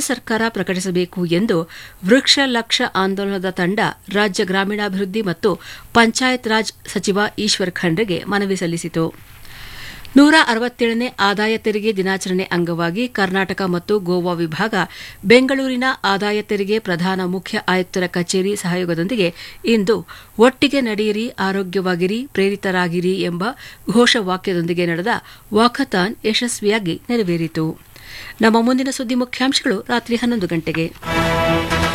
ಸರ್ಕಾರ ಪ್ರಕಟಿಸಬೇಕು ಎಂದು ವೃಕ್ಷ ಲಕ್ಷ ಆಂದೋಲನದ ತಂಡ ರಾಜ್ಯ ಗ್ರಾಮೀಣಾಭಿವೃದ್ಧಿ ಮತ್ತು ಪಂಚಾಯತ್ ರಾಜ್ ಸಚಿವ ಈಶ್ವರ್ ಖಂಡ್ರೆಗೆ ಮನವಿ ಸಲ್ಲಿಸಿತು ನೂರ ಅರವತ್ತೇಳನೇ ಆದಾಯ ತೆರಿಗೆ ದಿನಾಚರಣೆ ಅಂಗವಾಗಿ ಕರ್ನಾಟಕ ಮತ್ತು ಗೋವಾ ವಿಭಾಗ ಬೆಂಗಳೂರಿನ ಆದಾಯ ತೆರಿಗೆ ಪ್ರಧಾನ ಮುಖ್ಯ ಆಯುಕ್ತರ ಕಚೇರಿ ಸಹಯೋಗದೊಂದಿಗೆ ಇಂದು ಒಟ್ಟಿಗೆ ನಡೆಯಿರಿ ಆರೋಗ್ಯವಾಗಿರಿ ಪ್ರೇರಿತರಾಗಿರಿ ಎಂಬ ಘೋಷವಾಕ್ಯದೊಂದಿಗೆ ನಡೆದ ವಾಕಥಾನ್ ಯಶಸ್ವಿಯಾಗಿ ನೆರವೇರಿತು ನಮ್ಮ ಮುಂದಿನ ಸುದ್ದಿ ಮುಖ್ಯಾಂಶಗಳು ರಾತ್ರಿ ಹನ್ನೊಂದು ಗಂಟೆಗೆ